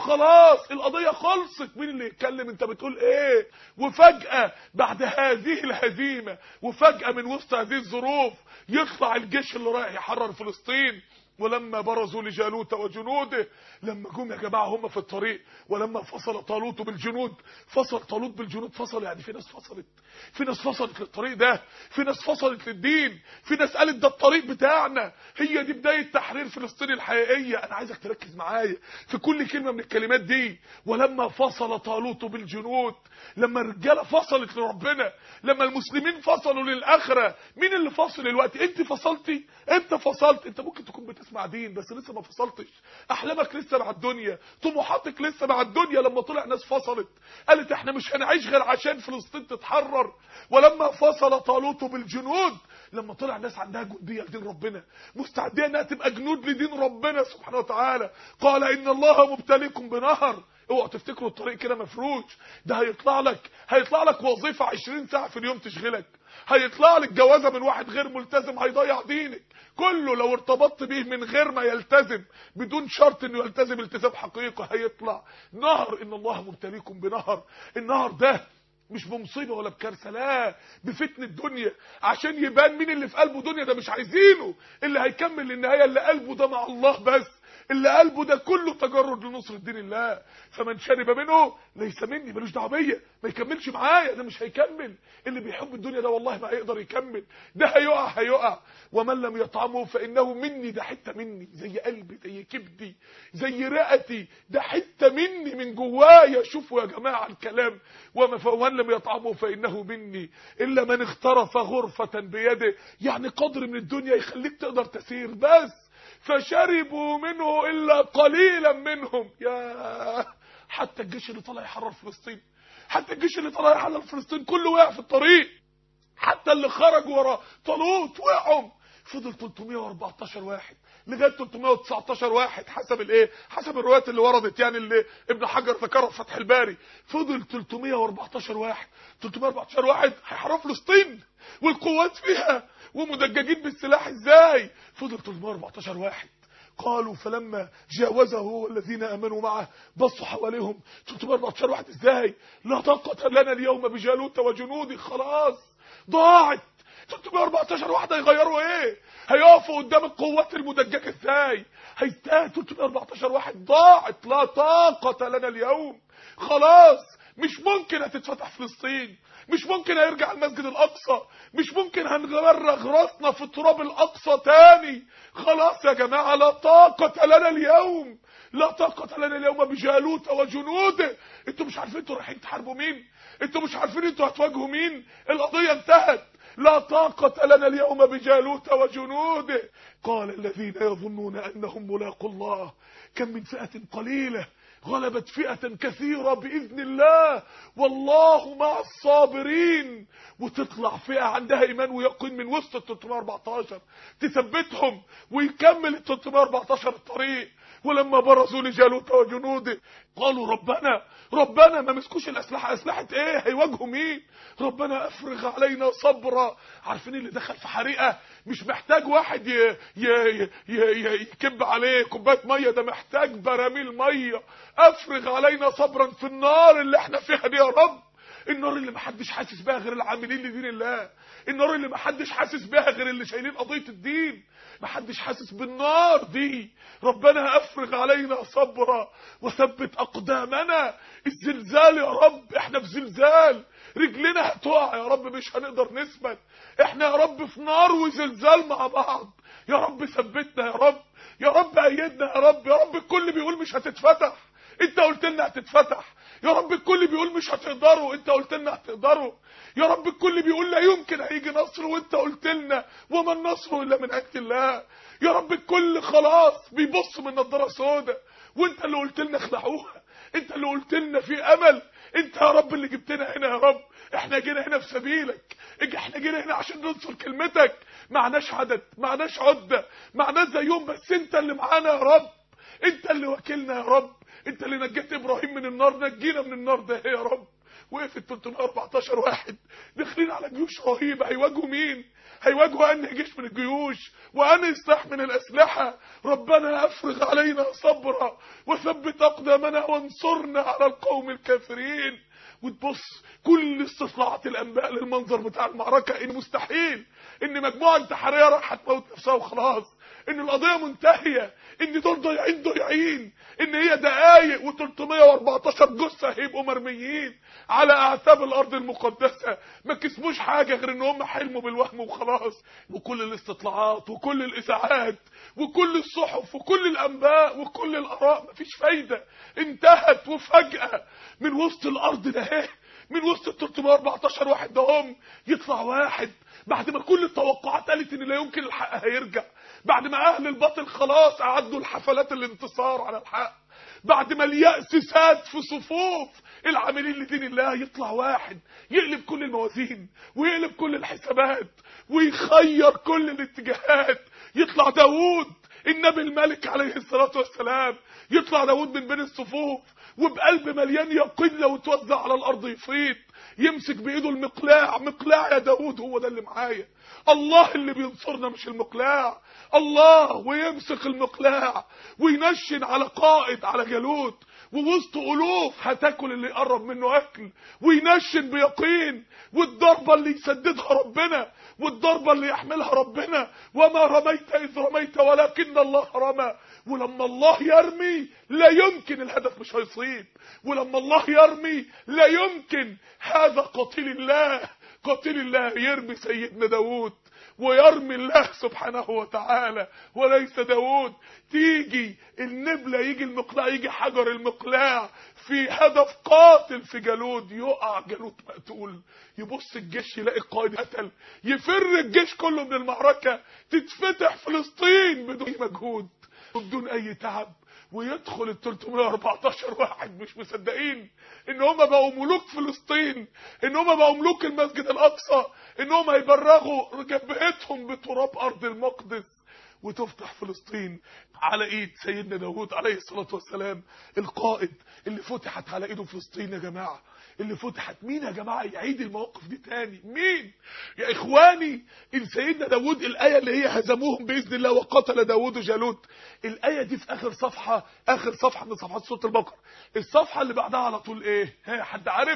وخلاص القضية خلصت مين اللي يتكلم انت بتقول ايه وفجأة بعد هذه الهزيمة وفجأة من وسط هذه الظروف يطلع الجيش اللي رايح يحرر فلسطين ولما برزوا لجالوت وجنوده لما جم يا جماعه هم في الطريق ولما فصل طالوت بالجنود فصل طالوت بالجنود فصل يعني في ناس فصلت في ناس فصلت للطريق ده في ناس فصلت للدين في ناس قالت ده الطريق بتاعنا هي دي بدايه تحرير فلسطين الحقيقيه انا عايزك تركز معايا في كل كلمه من الكلمات دي ولما فصل طالوت بالجنود لما الرجاله فصلت لربنا لما المسلمين فصلوا للاخره مين اللي فاصل الوقت انت فصلتي انت فصلت انت ممكن تكون بتسمع دين بس لسه ما فصلتش احلامك لسه مع الدنيا طموحاتك لسه مع الدنيا لما طلع ناس فصلت قالت احنا مش هنعيش غير عشان فلسطين تتحرر ولما فصل طالوت بالجنود لما طلع ناس عندها جنديه لدين ربنا مستعديه انها تبقى جنود لدين ربنا سبحانه وتعالى قال ان الله مبتليكم بنهر اوعوا تفتكروا الطريق كده مفروش ده هيطلع لك هيطلع لك وظيفه 20 ساعه في اليوم تشغلك هيطلع لك جوازه من واحد غير ملتزم هيضيع دينك كله لو ارتبطت بيه من غير ما يلتزم بدون شرط انه يلتزم التزام حقيقي هيطلع نهر ان الله مبتليكم بنهر النهر ده مش بمصيبه ولا بكارثه لا بفتنه الدنيا عشان يبان مين اللي في قلبه دنيا ده مش عايزينه اللي هيكمل للنهايه اللي قلبه ده مع الله بس اللي قلبه ده كله تجرد لنصر دين الله فمن شرب منه ليس مني ملوش دعوه بيا ما يكملش معايا ده مش هيكمل اللي بيحب الدنيا ده والله ما هيقدر يكمل ده هيقع هيقع ومن لم يطعمه فانه مني ده حته مني زي قلبي زي كبدي زي رئتي ده حته مني من جوايا شوفوا يا جماعه الكلام ومن لم يطعمه فانه مني الا من اخترف غرفه بيده يعني قدر من الدنيا يخليك تقدر تسير بس فشربوا منه الا قليلا منهم يا حتى الجيش اللي طلع يحرر فلسطين حتى الجيش اللي طلع يحرر فلسطين كله وقع في الطريق حتى اللي خرجوا ورا طالوت وقعوا فضل 314 واحد لغايه 319 واحد حسب الايه حسب الروايات اللي وردت يعني اللي ابن حجر ذكرها في فتح الباري فضل 314 واحد 314 واحد هيحرروا فلسطين والقوات فيها ومدججين بالسلاح ازاي فضل 314 واحد قالوا فلما جاوزه هو الذين امنوا معه بصوا حواليهم 314 واحد ازاي لا طاقه لنا اليوم بجالوت وجنوده خلاص ضاعت 314 واحد هيغيروا ايه هيقفوا قدام القوات المدججه ازاي هيستاهل 314 واحد ضاعت لا طاقه لنا اليوم خلاص مش ممكن هتتفتح فلسطين مش ممكن هيرجع المسجد الاقصى مش ممكن هنغرغ راسنا في التراب الاقصى تاني خلاص يا جماعه لا طاقه لنا اليوم لا طاقه لنا اليوم بجالوت وجنوده انتوا مش عارفين انتوا رايحين تحاربوا مين انتوا مش عارفين انتوا هتواجهوا مين القضيه انتهت لا طاقة لنا اليوم بجالوت وجنوده قال الذين يظنون أنهم ملاقوا الله كم من فئة قليلة غلبت فئة كثيرة بإذن الله والله مع الصابرين وتطلع فئة عندها إيمان ويقين من وسط ال 314 تثبتهم ويكمل ال 314 الطريق ولما برزوا لجالوت وجنوده قالوا ربنا ربنا ما مسكوش الأسلحة أسلحة إيه هيواجهوا مين ربنا أفرغ علينا صبرا عارفين اللي دخل في حريقة مش محتاج واحد ي... ي... ي... ي... يكب عليه كوبايه ميه ده محتاج براميل ميه افرغ علينا صبرا في النار اللي احنا فيها دي يا رب النار اللي محدش حاسس بيها غير العاملين لدين الله النار اللي محدش حاسس بيها غير اللي شايلين قضيه الدين محدش حاسس بالنار دي ربنا افرغ علينا صبرا وثبت اقدامنا الزلزال يا رب احنا في زلزال رجلنا هتقع يا رب مش هنقدر نثبت احنا يا رب في نار وزلزال مع بعض يا رب ثبتنا يا رب يا رب ايدنا يا رب يا رب الكل بيقول مش هتتفتح انت قلت لنا هتتفتح يا رب الكل بيقول مش هتقدروا انت قلت لنا هتقدروا يا رب الكل بيقول لا يمكن هيجي نصر وانت قلت لنا وما النصر الا من عند الله يا رب الكل خلاص بيبص من نضاره سوداء وانت اللي قلت لنا اخلعوها انت اللي قلت لنا في امل انت يا رب اللي جبتنا هنا يا رب احنا جينا هنا في سبيلك احنا جينا هنا عشان ننصر كلمتك معناش عدد معناش عده معناش زيهم بس انت اللي معانا يا رب انت اللي وكلنا يا رب انت اللي نجيت ابراهيم من النار نجينا من النار ده يا رب وقفت 314 واحد داخلين على جيوش رهيبه هيواجهوا مين هيواجهوا انهي جيش من الجيوش وانهي سلاح من الاسلحه ربنا افرغ علينا صبرا وثبت اقدامنا وانصرنا على القوم الكافرين وتبص كل استطلاعات الانباء للمنظر بتاع المعركه ان مستحيل ان مجموعه انتحاريه راح تموت نفسها وخلاص ان القضيه منتهيه ان دول ضايعين ضايعين ان هي دقايق و314 جثه هيبقوا مرميين على اعتاب الارض المقدسه ما كسبوش حاجه غير ان هم حلموا بالوهم وخلاص وكل الاستطلاعات وكل الاذاعات وكل الصحف وكل الانباء وكل الاراء مفيش فايده انتهت وفجاه من وسط الارض ده من وسط ال 314 واحد ده هم يطلع واحد بعد ما كل التوقعات قالت ان لا يمكن الحق هيرجع بعد ما اهل الباطل خلاص اعدوا الحفلات الانتصار على الحق بعد ما اليأس ساد في صفوف العاملين لدين الله يطلع واحد يقلب كل الموازين ويقلب كل الحسابات ويخير كل الاتجاهات يطلع داوود النبي الملك عليه الصلاة والسلام يطلع داود من بين الصفوف وبقلب مليان يقين لو اتوزع على الارض يفيض يمسك بايده المقلاع مقلاع يا داود هو ده اللي معايا الله اللي بينصرنا مش المقلاع الله ويمسك المقلاع وينشن على قائد على جالوت ووسط الوف هتاكل اللي يقرب منه اكل وينشن بيقين والضربه اللي يسددها ربنا والضربه اللي يحملها ربنا وما رميت اذ رميت ولكن الله رمى ولما الله يرمي لا يمكن الهدف مش هيصيب ولما الله يرمي لا يمكن هذا قتيل الله قتيل الله يرمي سيدنا داود ويرمي الله سبحانه وتعالى وليس داود تيجي النبلة يجي المقلاع يجي حجر المقلاع في هدف قاتل في جالود يقع جالود مقتول يبص الجيش يلاقي القائد قتل يفر الجيش كله من المعركة تتفتح فلسطين بدون مجهود وبدون اي تعب ويدخل ال 314 واحد مش مصدقين ان هم بقوا ملوك فلسطين ان هم بقوا ملوك المسجد الاقصى ان هم هيبرغوا جبهتهم بتراب ارض المقدس وتفتح فلسطين على ايد سيدنا داود عليه الصلاة والسلام القائد اللي فتحت على ايده فلسطين يا جماعة اللي فتحت مين يا جماعة يعيد المواقف دي تاني مين يا اخواني ان سيدنا داود الاية اللي هي هزموهم باذن الله وقتل داود جالوت الاية دي في اخر صفحة اخر صفحة من صفحات سورة البقرة الصفحة اللي بعدها على طول ايه ها حد عارف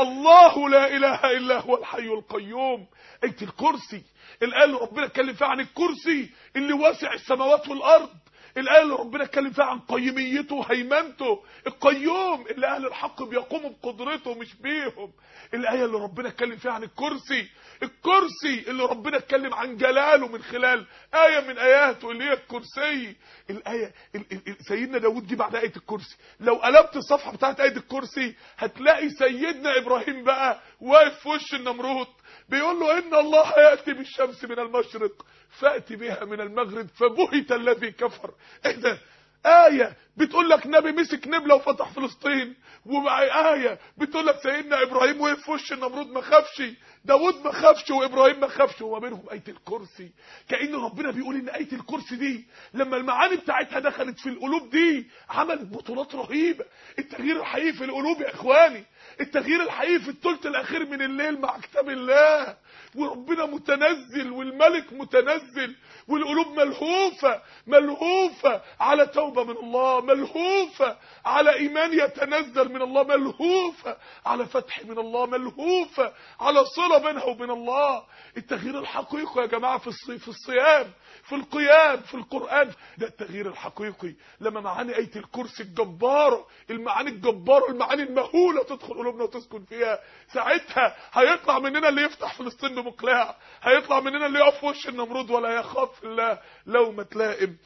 الله لا اله الا هو الحي القيوم ايه الكرسي الايه اللي ربنا اتكلم فيها عن الكرسي اللي واسع السماوات والارض الايه اللي ربنا اتكلم فيها عن قيميته وهيمنته القيوم اللي اهل الحق بيقوموا بقدرته مش بيهم الايه اللي ربنا اتكلم فيها عن الكرسي الكرسي اللي ربنا اتكلم عن جلاله من خلال ايه من اياته اللي هي الكرسي الايه ال ال سيدنا داود دي بعد ايه الكرسي لو قلبت الصفحه بتاعت ايه الكرسي هتلاقي سيدنا ابراهيم بقى واقف في وش النمرود بيقول له ان الله ياتي بالشمس من المشرق فاتي بها من المغرب فبهت الذي كفر ايه ده آية بتقول لك نبي مسك نبلة وفتح فلسطين ومع آية بتقول لك سيدنا إبراهيم وقف في وش النمرود ما خافش داود ما خافش وإبراهيم ما خافش وما بينهم آية الكرسي كأن ربنا بيقول إن آية الكرسي دي لما المعاني بتاعتها دخلت في القلوب دي عملت بطولات رهيبة التغيير الحقيقي في القلوب يا إخواني التغيير الحقيقي في الثلث الأخير من الليل مع كتاب الله وربنا متنزل والملك متنزل والقلوب ملهوفة ملهوفة على توبة من الله ملهوفة على إيمان يتنزل من الله ملهوفة على فتح من الله ملهوفة على صلة بينها وبين الله التغيير الحقيقي يا جماعة في الصي في الصيام في القيام في القرآن ده التغيير الحقيقي لما معاني آية الكرسي الجبارة المعاني الجبارة المعاني المهولة تدخل قلوبنا وتسكن فيها ساعتها هيطلع مننا اللي يفتح فلسطين بمقلاع هيطلع مننا اللي يقف في وش النمرود ولا يخاف الله لومة لائم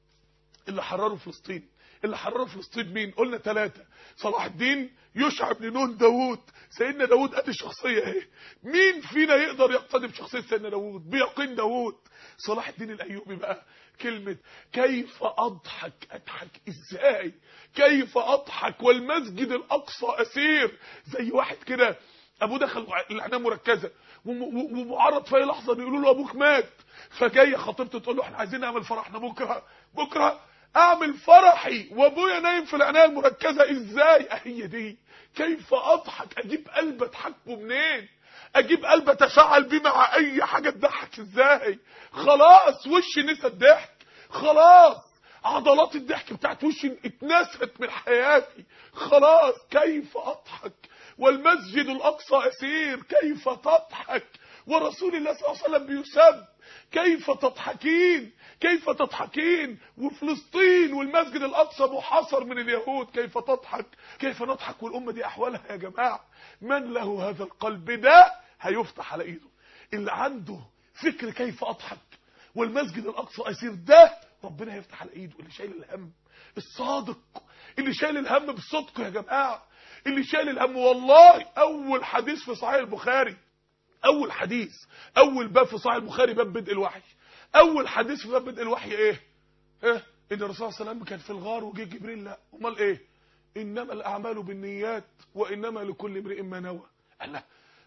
اللي حرروا فلسطين اللي حرروا فلسطين مين قلنا ثلاثة صلاح الدين يشع بن نون داوود سيدنا داوود ادي الشخصية اهي مين فينا يقدر يقتدي بشخصية سيدنا داوود بيقين داوود صلاح الدين الايوبي بقى كلمة كيف اضحك اضحك ازاي كيف اضحك والمسجد الاقصى اسير زي واحد كده ابوه دخل العنايه مركزه ومعرض في اي لحظه بيقولوا له ابوك مات فجايه خطيبته تقول له احنا عايزين نعمل فرحنا بكره بكره اعمل فرحي وابويا نايم في العنايه المركزه ازاي هي دي كيف اضحك اجيب قلب اضحكه منين اجيب قلب اتفاعل بيه مع اي حاجه تضحك ازاي خلاص وشي نسى الضحك خلاص عضلات الضحك بتاعت وشي اتنست من حياتي خلاص كيف اضحك والمسجد الاقصى اسير كيف تضحك ورسول الله صلى الله عليه وسلم بيسب كيف تضحكين كيف تضحكين وفلسطين والمسجد الاقصى محاصر من اليهود كيف تضحك كيف نضحك والامه دي احوالها يا جماعه من له هذا القلب ده هيفتح على ايده اللي عنده فكر كيف اضحك والمسجد الاقصى اسير ده ربنا هيفتح على ايده اللي شايل الهم الصادق اللي شايل الهم بصدق يا جماعه اللي شايل الهم والله اول حديث في صحيح البخاري اول حديث اول باب في صحيح البخاري باب بدء الوحي اول حديث في باب بدء الوحي ايه ايه ان الرسول صلى الله عليه وسلم كان في الغار وجه جبريل لا امال ايه انما الاعمال بالنيات وانما لكل امرئ ما نوى الله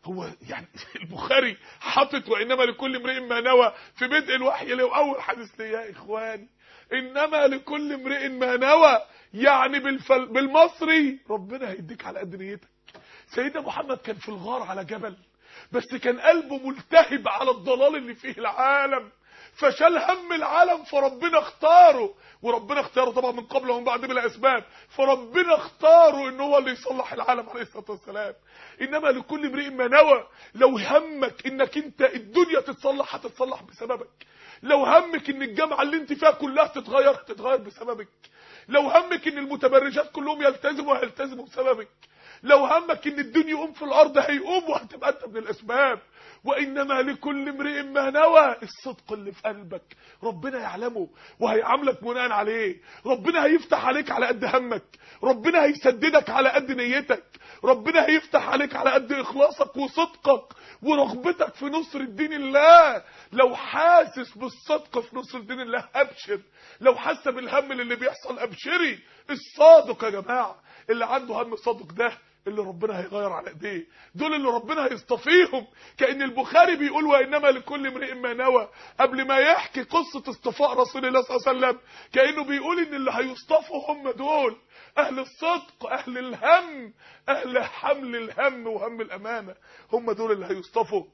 هو يعني البخاري حاطط وانما لكل امرئ ما نوى في بدء الوحي له اول حديث ليه يا اخواني انما لكل امرئ ما نوى يعني بالفل... بالمصري ربنا هيديك على قد نيتك سيدنا محمد كان في الغار على جبل بس كان قلبه ملتهب على الضلال اللي فيه العالم فشال هم العالم فربنا اختاره وربنا اختاره طبعا من قبل ومن بعد بلا اسباب فربنا اختاره ان هو اللي يصلح العالم عليه الصلاه والسلام انما لكل امرئ ما نوى لو همك انك انت الدنيا تتصلح هتتصلح بسببك لو همك ان الجامعه اللي انت فيها كلها تتغير هتتغير بسببك لو همك ان المتبرجات كلهم يلتزموا هيلتزموا بسببك لو همك ان الدنيا يقوم في الارض هيقوم وهتبقى انت من الاسباب وانما لكل امرئ ما نوى الصدق اللي في قلبك ربنا يعلمه وهيعاملك بناء عليه ربنا هيفتح عليك على قد همك ربنا هيسددك على قد نيتك ربنا هيفتح عليك على قد اخلاصك وصدقك ورغبتك في نصر الدين الله لو حاسس بالصدق في نصر دين الله ابشر لو حاسه بالهم اللي بيحصل ابشري الصادق يا جماعه اللي عنده هم صادق ده اللي ربنا هيغير على ايديه دول اللي ربنا هيصطفيهم كأن البخاري بيقول وإنما لكل امرئ ما نوى قبل ما يحكي قصة اصطفاء رسول الله صلى الله عليه وسلم كأنه بيقول ان اللي هيصطفوا هم دول اهل الصدق اهل الهم اهل حمل الهم وهم الامانة هم دول اللي هيصطفوا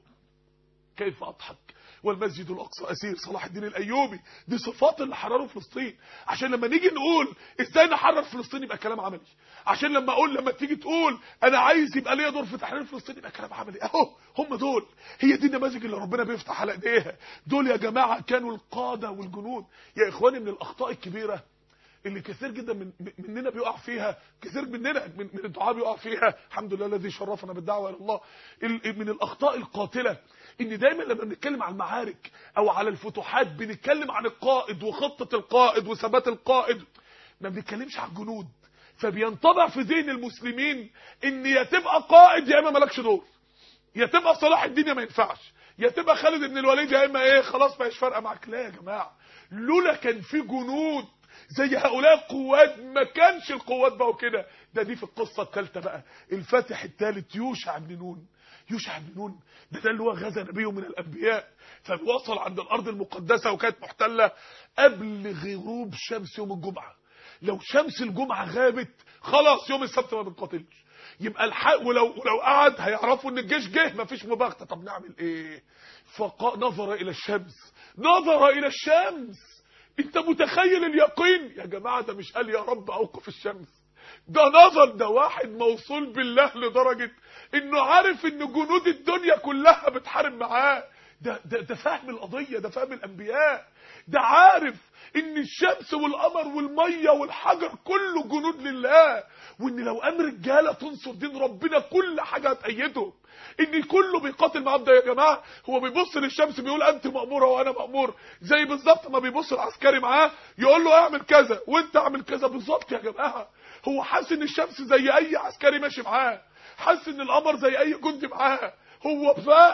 كيف اضحك والمسجد الاقصى اسير صلاح الدين الايوبي دي صفات اللي حرروا فلسطين عشان لما نيجي نقول ازاي نحرر فلسطين يبقى كلام عملي عشان لما اقول لما تيجي تقول انا عايز يبقى ليا دور في تحرير فلسطين يبقى كلام عملي اهو هم دول هي دي النماذج اللي ربنا بيفتح على ايديها دول يا جماعه كانوا القاده والجنود يا اخواني من الاخطاء الكبيره اللي كثير جدا من مننا بيقع فيها كثير مننا من, من الدعاء بيقع فيها الحمد لله الذي شرفنا بالدعوه الى الله من الاخطاء القاتله ان دايما لما بنتكلم عن المعارك او على الفتوحات بنتكلم عن القائد وخطه القائد وثبات القائد ما بنتكلمش عن الجنود فبينطبع في ذهن المسلمين ان يا تبقى قائد يا اما مالكش دور يا تبقى صلاح الدين يا ما ينفعش يا تبقى خالد بن الوليد يا اما ايه خلاص ما هيش فارقه معاك لا يا جماعه لولا كان في جنود زي هؤلاء القوات ما كانش القوات بقوا كده ده دي في القصه الثالثه بقى الفاتح الثالث يوشع بن نون يوشع بن نون ده ده اللي هو غزا نبيه من الانبياء فوصل عند الارض المقدسه وكانت محتله قبل غروب شمس يوم الجمعه لو شمس الجمعه غابت خلاص يوم السبت ما بنقاتلش يبقى الحق ولو ولو قعد هيعرفوا ان الجيش جه مفيش مباغته طب نعمل ايه فقا نظر الى الشمس نظر الى الشمس انت متخيل اليقين يا جماعه ده مش قال يا رب اوقف الشمس ده نظر ده واحد موصول بالله لدرجه انه عارف ان جنود الدنيا كلها بتحارب معاه ده ده ده فهم القضيه ده فهم الانبياء ده عارف ان الشمس والقمر والميه والحجر كله جنود لله وان لو قام رجاله تنصر دين ربنا كل حاجه هتأيدهم ان كله بيقاتل معاه ده يا جماعه هو بيبص للشمس بيقول انت مأموره وانا مأمور زي بالظبط ما بيبص العسكري معاه يقول له اعمل كذا وانت اعمل كذا بالظبط يا جماعه هو حاسس ان الشمس زي اي عسكري ماشي معاه حاسس ان القمر زي اي جندي معاه هو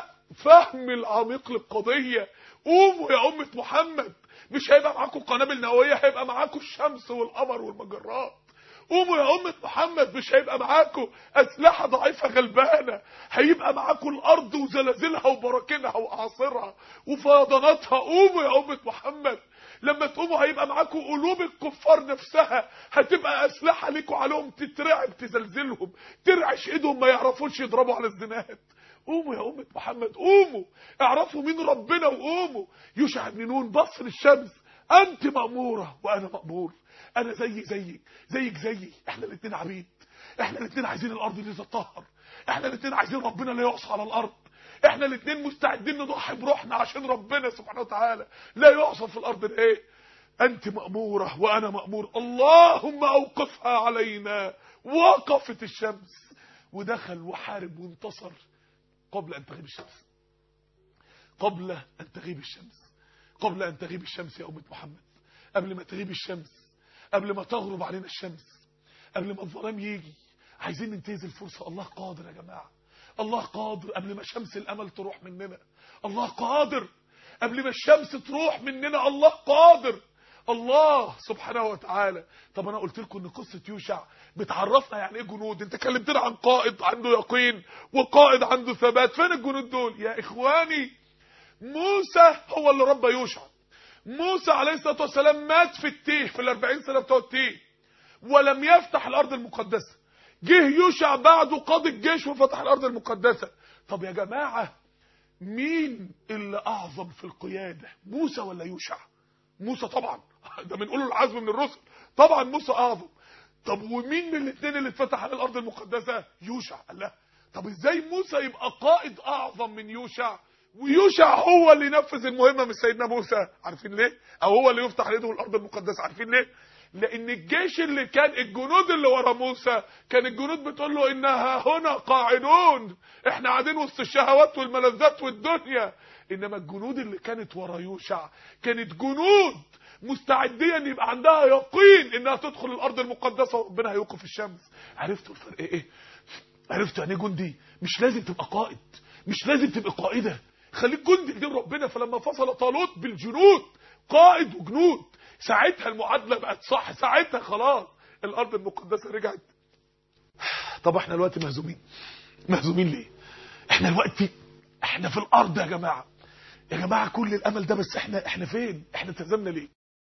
فهم العميق للقضيه قوموا يا امه محمد مش هيبقى معاكم قنابل نوويه هيبقى معاكم الشمس والقمر والمجرات قوموا يا أمة محمد مش هيبقى معاكم أسلحة ضعيفة غلبانة هيبقى معاكم الأرض وزلازلها وبراكينها وأعاصرها وفيضاناتها قوموا يا أمة محمد لما تقوموا هيبقى معاكم قلوب الكفار نفسها هتبقى أسلحة ليكوا عليهم تترعب تزلزلهم ترعش إيدهم ما يعرفوش يضربوا على الزناد قوموا يا أمة محمد قوموا اعرفوا مين ربنا وقوموا يوشع بن نون بص للشمس أنت مأمورة وأنا مأمور انا زي زيك زيك زيي احنا الاثنين عبيد احنا الاثنين عايزين الارض دي تطهر احنا الاثنين عايزين ربنا لا يعصى على الارض احنا الاثنين مستعدين نضحي بروحنا عشان ربنا سبحانه وتعالى لا يعصى في الارض ايه انت مأمورة وانا مأمور اللهم اوقفها علينا وقفت الشمس ودخل وحارب وانتصر قبل ان تغيب الشمس قبل ان تغيب الشمس قبل ان تغيب الشمس يا امة محمد قبل ما تغيب الشمس قبل ما تغرب علينا الشمس قبل ما الظلام يجي عايزين ننتهز الفرصة الله قادر يا جماعة الله قادر قبل ما شمس الأمل تروح مننا الله قادر قبل ما الشمس تروح مننا الله قادر الله سبحانه وتعالى طب انا قلت لكم ان قصه يوشع بتعرفنا يعني ايه جنود انت كلمتنا عن قائد عنده يقين وقائد عنده ثبات فين الجنود دول يا اخواني موسى هو اللي ربى يوشع موسى عليه الصلاه والسلام مات في التيه في الأربعين سنه بتوع التيه ولم يفتح الارض المقدسه جه يوشع بعده قاضي الجيش وفتح الارض المقدسه طب يا جماعه مين اللي اعظم في القياده موسى ولا يوشع موسى طبعا ده من اولو العزم من الرسل طبعا موسى اعظم طب ومين من الاثنين اللي اتفتح على الارض المقدسه يوشع قال لا طب ازاي موسى يبقى قائد اعظم من يوشع ويوشع هو اللي ينفذ المهمه من سيدنا موسى عارفين ليه او هو اللي يفتح يده الارض المقدسه عارفين ليه لان الجيش اللي كان الجنود اللي ورا موسى كان الجنود بتقول له انها هنا قاعدون احنا قاعدين وسط الشهوات والملذات والدنيا انما الجنود اللي كانت ورا يوشع كانت جنود مستعدية ان يبقى عندها يقين انها تدخل الارض المقدسة وربنا هيوقف الشمس عرفتوا الفرق ايه عرفتوا يعني ايه جندي مش لازم تبقى قائد مش لازم تبقى قائدة خليك جندي لدين ربنا فلما فصل طالوت بالجنود قائد وجنود ساعتها المعادلة بقت صح ساعتها خلاص الارض المقدسة رجعت طب احنا دلوقتي مهزومين مهزومين ليه احنا دلوقتي احنا في الارض يا جماعة يا جماعة كل الامل ده بس احنا احنا فين احنا اتهزمنا ليه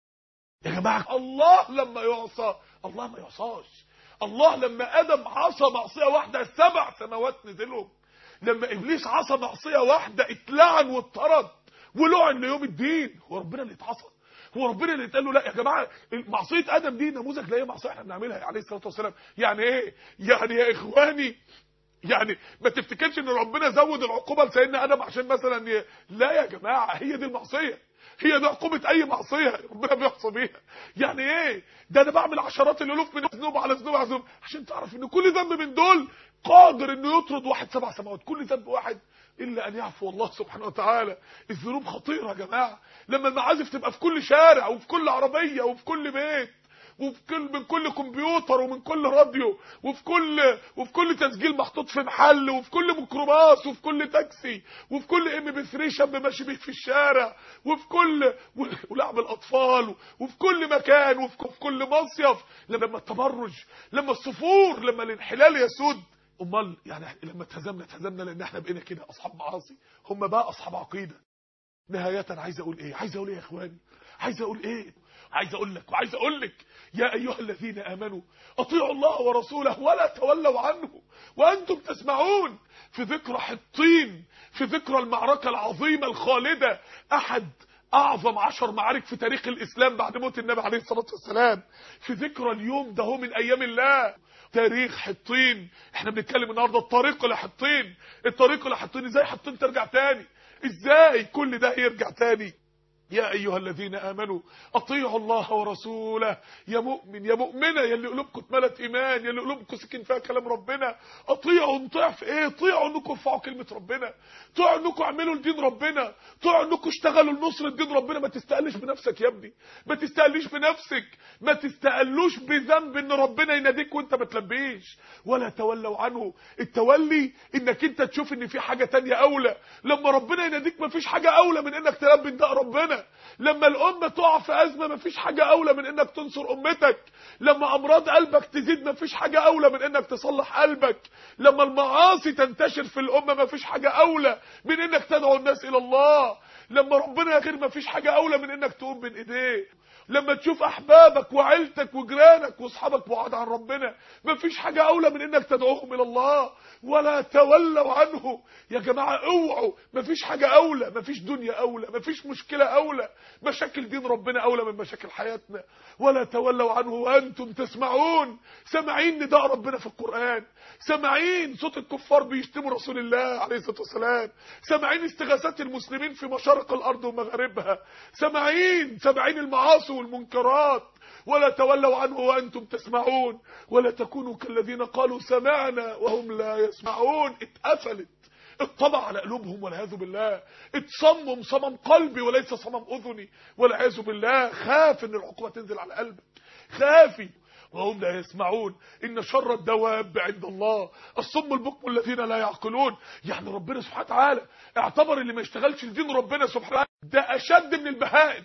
يا جماعة الله لما يعصى الله ما يعصاش الله لما ادم عصى معصية واحدة سبع سماوات نزلهم لما ابليس عصى معصية واحدة اتلعن واتطرد ولعن ليوم الدين هو ربنا اللي اتعصى هو ربنا اللي اتقال له لا يا جماعه معصيه ادم دي نموذج لاي معصيه احنا بنعملها عليه الصلاه والسلام يعني ايه يعني يا اخواني يعني ما تفتكرش ان ربنا زود العقوبه لسيدنا ادم عشان مثلا ي... لا يا جماعه هي دي المعصيه هي دي عقوبه اي معصيه ربنا بيحصى بيها يعني ايه ده انا بعمل عشرات الالوف من ذنوب على ذنوب على ذنوب عشان تعرف ان كل ذنب من دول قادر انه يطرد واحد سبع سماوات كل ذنب واحد الا ان يعفو الله سبحانه وتعالى الذنوب خطيره يا جماعه لما المعازف تبقى في كل شارع وفي كل عربيه وفي كل بيت وفي كل من كل كمبيوتر ومن كل راديو وفي كل وفي كل تسجيل محطوط في محل وفي كل ميكروباص وفي كل تاكسي وفي كل ام بي 3 شاب ماشي بيه في الشارع وفي كل ولعب الاطفال وفي كل مكان وفي كل مصيف لما التبرج لما الصفور لما الانحلال يسود امال يعني لما اتهزمنا اتهزمنا لان احنا بقينا كده اصحاب معاصي هم بقى اصحاب عقيده نهايه عايز اقول ايه عايز اقول ايه يا اخواني عايز اقول ايه عايز اقول لك وعايز اقول لك يا ايها الذين امنوا اطيعوا الله ورسوله ولا تولوا عنه وانتم تسمعون في ذكرى حطين في ذكرى المعركه العظيمه الخالده احد اعظم عشر معارك في تاريخ الاسلام بعد موت النبي عليه الصلاه والسلام في ذكرى اليوم ده هو من ايام الله تاريخ حطين احنا بنتكلم النهارده الطريق لحطين الطريق لحطين ازاي حطين ترجع تاني ازاي كل ده يرجع تاني يا ايها الذين امنوا اطيعوا الله ورسوله يا مؤمن يا مؤمنه يا اللي قلوبكم اتملت ايمان يا اللي قلوبكم سكن فيها كلام ربنا اطيعوا نطيع في ايه طيعوا انكم ارفعوا كلمه ربنا طيعوا انكم اعملوا لدين ربنا طيعوا انكم اشتغلوا لنصره دين ربنا ما تستقلش بنفسك يا ابني ما تستقلش بنفسك ما تستقلوش بذنب ان ربنا يناديك وانت ما تلبيش ولا تولوا عنه التولي انك انت تشوف ان في حاجه تانية اولى لما ربنا يناديك ما فيش حاجه اولى من انك تلبي نداء ربنا لما الأمة تقع في أزمة مفيش حاجة أولى من إنك تنصر أمتك لما أمراض قلبك تزيد مفيش حاجة أولى من إنك تصلح قلبك لما المعاصي تنتشر في الأمة مفيش حاجة أولى من إنك تدعو الناس إلى الله لما ربنا يغير مفيش حاجة أولى من إنك تقوم بين إيديه لما تشوف احبابك وعيلتك وجيرانك واصحابك بعاد عن ربنا مفيش حاجه اولى من انك تدعوهم الى الله ولا تولوا عنه يا جماعه اوعوا مفيش حاجه اولى مفيش دنيا اولى مفيش مشكله اولى مشاكل دين ربنا اولى من مشاكل حياتنا ولا تولوا عنه وانتم تسمعون سامعين نداء ربنا في القران سامعين صوت الكفار بيشتموا رسول الله عليه الصلاه والسلام سامعين استغاثات المسلمين في مشارق الارض ومغاربها سامعين سامعين المعاصي والمنكرات ولا تولوا عنه وانتم تسمعون ولا تكونوا كالذين قالوا سمعنا وهم لا يسمعون اتقفلت اتطبع على قلوبهم والعياذ بالله اتصمم صمم قلبي وليس صمم اذني والعياذ بالله خاف ان العقوبه تنزل على قلبك خافي وهم لا يسمعون ان شر الدواب عند الله الصم البكم الذين لا يعقلون يعني ربنا سبحانه وتعالى اعتبر اللي ما يشتغلش لدين ربنا سبحانه وتعالى ده اشد من البهائم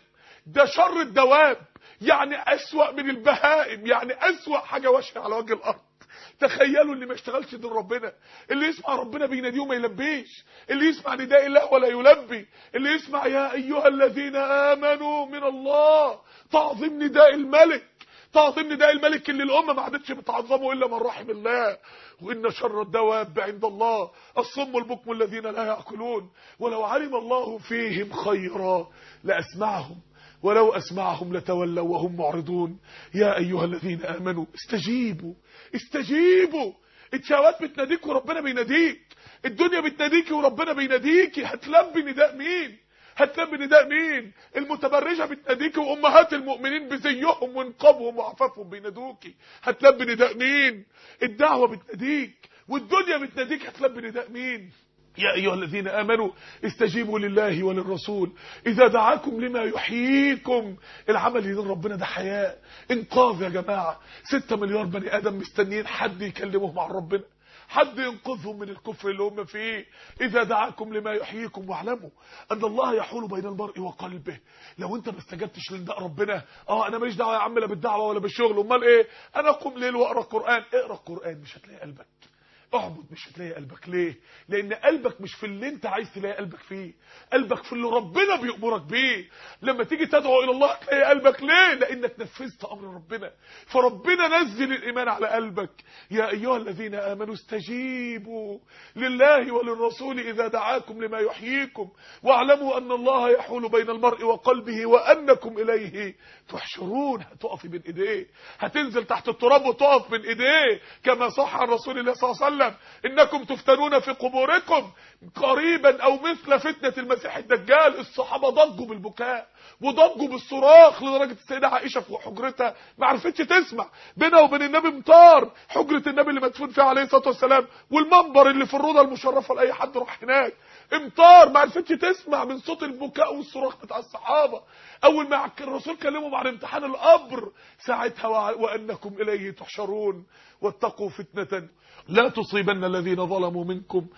ده شر الدواب يعني اسوأ من البهائم يعني اسوأ حاجة وشها على وجه الارض تخيلوا اللي ما اشتغلش دين ربنا اللي يسمع ربنا بيناديه وما يلبيش اللي يسمع نداء الله ولا يلبي اللي يسمع يا ايها الذين امنوا من الله تعظيم نداء الملك تعظيم نداء الملك اللي الامه ما عادتش بتعظمه الا من رحم الله وان شر الدواب عند الله الصم البكم الذين لا يعقلون ولو علم الله فيهم خيرا لاسمعهم ولو أسمعهم لتولوا وهم معرضون يا أيها الذين آمنوا استجيبوا استجيبوا الشهوات بتناديك وربنا بيناديك الدنيا بتناديك وربنا بيناديك هتلبي نداء مين هتلبي نداء مين المتبرجه بتناديك وامهات المؤمنين بزيهم ونقابهم وعفافهم بينادوكي هتلبي نداء مين الدعوه بتناديك والدنيا بتناديك هتلبي نداء مين يا أيها الذين آمنوا استجيبوا لله وللرسول إذا دعاكم لما يحييكم العمل لدين ربنا ده حياة انقاذ يا جماعة ستة مليار بني آدم مستنيين حد يكلمهم عن ربنا حد ينقذهم من الكفر اللي هم فيه إذا دعاكم لما يحييكم واعلموا أن الله يحول بين المرء وقلبه لو أنت ما استجبتش لنداء ربنا اه أنا ماليش دعوة يا عم لا بالدعوة ولا بالشغل أمال إيه أنا أقوم ليل وأقرأ القرآن اقرأ القرآن مش هتلاقي قلبك اعبد مش هتلاقي قلبك ليه لان قلبك مش في اللي انت عايز تلاقي قلبك فيه قلبك في اللي ربنا بيأمرك بيه لما تيجي تدعو الى الله تلاقي قلبك ليه لانك نفذت امر ربنا فربنا نزل الايمان على قلبك يا ايها الذين امنوا استجيبوا لله وللرسول اذا دعاكم لما يحييكم واعلموا ان الله يحول بين المرء وقلبه وانكم اليه تحشرون هتقف بين ايديه هتنزل تحت التراب وتقف بين ايديه كما صح عن رسول الله صلى الله عليه وسلم انكم تفتنون في قبوركم قريبا او مثل فتنة المسيح الدجال الصحابة ضجوا بالبكاء وضجوا بالصراخ لدرجة السيدة عائشة في حجرتها ما عرفتش تسمع بينها وبين النبي مطار حجرة النبي اللي مدفون فيها عليه الصلاة والسلام والمنبر اللي في الروضة المشرفة لأي حد راح هناك امطار ما عرفتش تسمع من صوت البكاء والصراخ بتاع الصحابة اول ما الرسول كلمهم عن امتحان القبر ساعتها وانكم اليه تحشرون واتقوا فتنة لا تصيبن الذين ظلموا منكم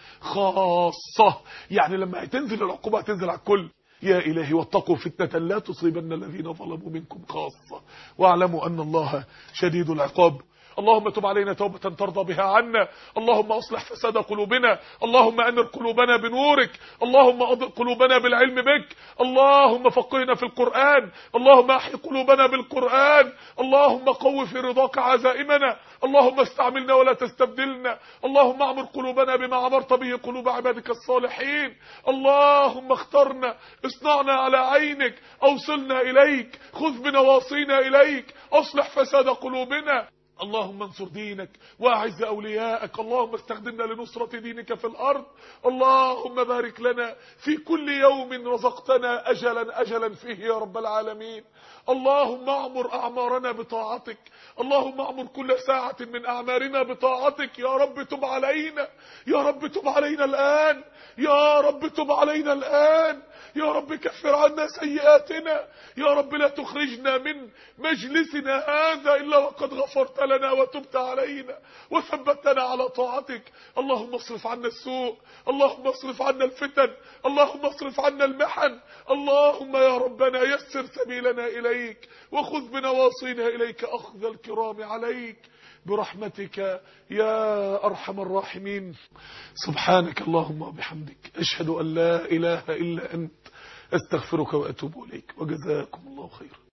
خاصة يعني لما هتنزل العقوبة هتنزل على الكل يا إلهي واتقوا فتنة لا تصيبن الذين ظلموا منكم خاصة واعلموا أن الله شديد العقاب اللهم تب علينا توبة ترضى بها عنا اللهم أصلح فساد قلوبنا اللهم أنر قلوبنا بنورك اللهم أضئ قلوبنا بالعلم بك اللهم فقهنا في القرآن اللهم أحي قلوبنا بالقرآن اللهم قو في رضاك عزائمنا اللهم استعملنا ولا تستبدلنا اللهم اعمر قلوبنا بما عمرت به قلوب عبادك الصالحين اللهم اخترنا اصنعنا على عينك اوصلنا إليك خذ بنواصينا إليك اصلح فساد قلوبنا اللهم انصر دينك واعز اولياءك اللهم استخدمنا لنصرة دينك في الارض اللهم بارك لنا في كل يوم رزقتنا اجلا اجلا فيه يا رب العالمين اللهم اعمر اعمارنا بطاعتك اللهم اعمر كل ساعة من اعمارنا بطاعتك يا رب تب علينا يا رب تب علينا الان يا رب تب علينا الان يا رب كفر عنا سيئاتنا يا رب لا تخرجنا من مجلسنا هذا الا وقد غفرت لنا وتبت علينا وثبتنا على طاعتك اللهم اصرف عنا السوء اللهم اصرف عنا الفتن اللهم اصرف عنا المحن اللهم يا ربنا يسر سبيلنا إليك وخذ بنواصينا إليك أخذ الكرام عليك برحمتك يا أرحم الراحمين سبحانك اللهم وبحمدك أشهد أن لا إله إلا أنت أستغفرك وأتوب إليك وجزاكم الله خيرا